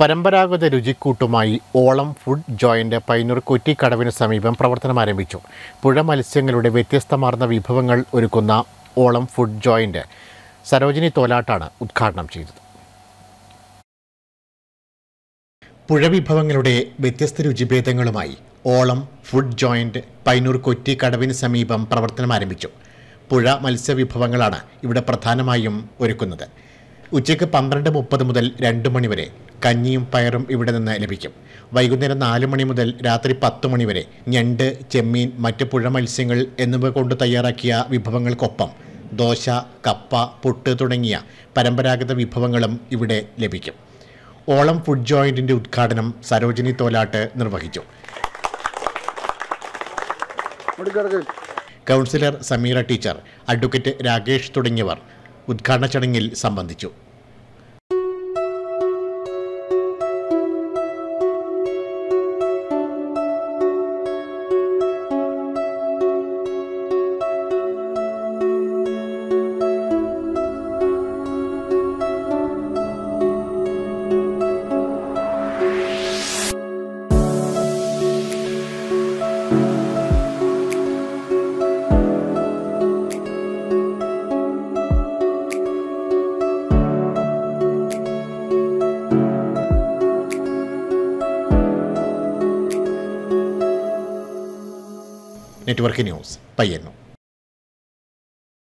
പരമ്പരാഗത രുചിക്കൂട്ടുമായി ഓളം food joint Painur കൊറ്റിക്കടവിന് സമീപം പ്രവർത്തനം ആരംഭിച്ചു പുഴ മത്സ്യങ്ങളുടെ വ്യത്യസ്തമാർന്ന വിഭവങ്ങൾ ഒരുക്കുന്ന ഓളം ഫുഡ് ജോയിൻ്റ് സരോജിനി തോലാട്ടാണ് ഉദ്ഘാടനം ചെയ്തത് പുഴ വിഭവങ്ങളുടെ വ്യത്യസ്ത രുചിഭേദങ്ങളുമായി ഓളം ഫുഡ് ജോയിൻ്റ് പൈനൂർ കൊറ്റി കടവിന് സമീപം പ്രവർത്തനം ആരംഭിച്ചു പുഴ മത്സ്യവിഭവങ്ങളാണ് ഇവിടെ പ്രധാനമായും ഒരുക്കുന്നത് ഉച്ചയ്ക്ക് പന്ത്രണ്ട് മുപ്പത് മുതൽ രണ്ട് മണിവരെ കഞ്ഞിയും പയറും ഇവിടെ നിന്ന് ലഭിക്കും വൈകുന്നേരം നാല് മണി മുതൽ രാത്രി പത്ത് മണി വരെ ഞണ്ട് ചെമ്മീൻ മറ്റ് പുഴ മത്സ്യങ്ങൾ എന്നിവ കൊണ്ട് തയ്യാറാക്കിയ വിഭവങ്ങൾക്കൊപ്പം ദോശ കപ്പ പുട്ട് തുടങ്ങിയ പരമ്പരാഗത വിഭവങ്ങളും ഇവിടെ ലഭിക്കും ഓളം ഫുഡ് ജോയിന്റിന്റെ ഉദ്ഘാടനം സരോജിനി തോലാട്ട് നിർവഹിച്ചു councillor Sameera teacher advocate Rakesh തുടങ്ങിയവർ ഉദ്ഘാടന ചടങ്ങിൽ സംബന്ധിച്ചു നെറ്റ്വർക്ക് ന്യൂസ് പയ്യന്നൂർ